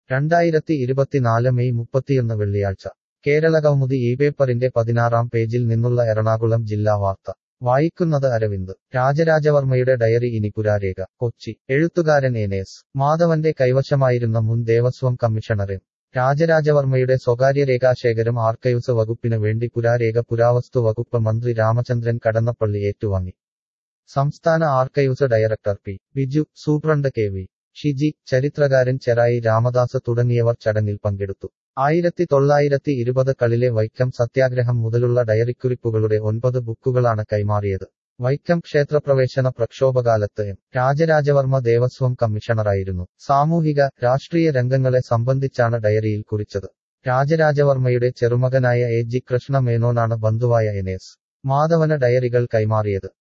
രണ്ടായിരത്തി ഇരുപത്തിനാല് മെയ് മുപ്പത്തിയൊന്ന് വെള്ളിയാഴ്ച കേരള കൗമുദി ഈ പേപ്പറിന്റെ പതിനാറാം പേജിൽ നിന്നുള്ള എറണാകുളം ജില്ലാ വാർത്ത വായിക്കുന്നത് അരവിന്ദ് രാജരാജവർമ്മയുടെ ഡയറി ഇനി പുരാരേഖ കൊച്ചി എഴുത്തുകാരൻ എനേസ് മാധവന്റെ കൈവശമായിരുന്ന മുൻ ദേവസ്വം കമ്മീഷണർ എം രാജരാജവർമ്മയുടെ സ്വകാര്യ രേഖാശേഖരം ആർക്കൈവ്സ് വകുപ്പിന് വേണ്ടി പുരാരേഖ പുരാവസ്തു വകുപ്പ് മന്ത്രി രാമചന്ദ്രൻ കടന്നപ്പള്ളി ഏറ്റുവാങ്ങി സംസ്ഥാന archives director P Biju superintendent K V Shiji ചരിത്രകാരൻ ചെറായി രാമദാസ് തുടങ്ങിയവർ ചടങ്ങിൽ പങ്കെടുത്തു ആയിരത്തി തൊള്ളായിരത്തി ഇരുപത് കളിലെ വൈക്കം സത്യാഗ്രഹം മുതലുള്ള ഡയറിക്കുറിപ്പുകളുടെ ഒൻപത് ബുക്കുകളാണ് കൈമാറിയത് വൈക്കം ക്ഷേത്രപ്രവേശന പ്രക്ഷോഭകാലത്ത് എം രാജരാജവർമ്മ ദേവസ്വം കമ്മീഷണറായിരുന്നു സാമൂഹിക രാഷ്ട്രീയ രംഗങ്ങളെ സംബന്ധിച്ചാണ് ഡയറിയിൽ കുറിച്ചത് രാജരാജവർമ്മയുടെ ചെറുമകനായ എ ജി കൃഷ്ണ മേനോനാണ് ബന്ധുവായ എനേസ് മാധവന ഡയറികൾ കൈമാറിയത്